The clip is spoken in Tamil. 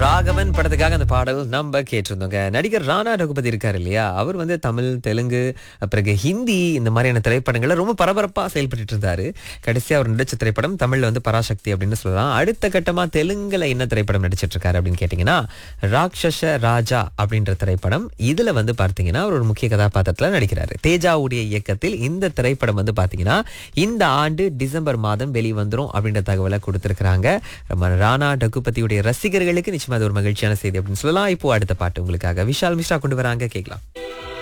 ராகவன் படத்துக்காக அந்த பாடல் நம்ம கேட்டிருந்தோங்க நடிகர் ராணா ரகுபதி இருக்காரு இல்லையா அவர் வந்து தமிழ் தெலுங்கு பிறகு ஹிந்தி இந்த மாதிரியான திரைப்படங்கள்ல ரொம்ப பரபரப்பா செயல்பட்டு இருந்தாரு கடைசியா அவர் நடிச்ச திரைப்படம் தமிழ்ல வந்து பராசக்தி அப்படின்னு சொல்லலாம் அடுத்த கட்டமா தெலுங்குல என்ன திரைப்படம் நடிச்சிட்டு இருக்காரு அப்படின்னு கேட்டீங்கன்னா ராட்சச ராஜா அப்படின்ற திரைப்படம் இதுல வந்து பார்த்தீங்கன்னா அவர் ஒரு முக்கிய கதாபாத்திரத்துல நடிக்கிறாரு தேஜாவுடைய இயக்கத்தில் இந்த திரைப்படம் வந்து பார்த்தீங்கன்னா இந்த ஆண்டு டிசம்பர் மாதம் வெளிவந்துரும் அப்படின்ற தகவலை கொடுத்திருக்கிறாங்க நம்ம ராணா டகுபதியுடைய ரசிகர்களுக்கு நிச்சயமா அது ஒரு மகிழ்ச்சியான செய்தி அப்படின்னு சொல்லலாம் இப்போ அடுத்த பாட்டு உங்களுக்காக விஷால் மிஸ்ரா கொண்டு வராங்க கேட்கலாம்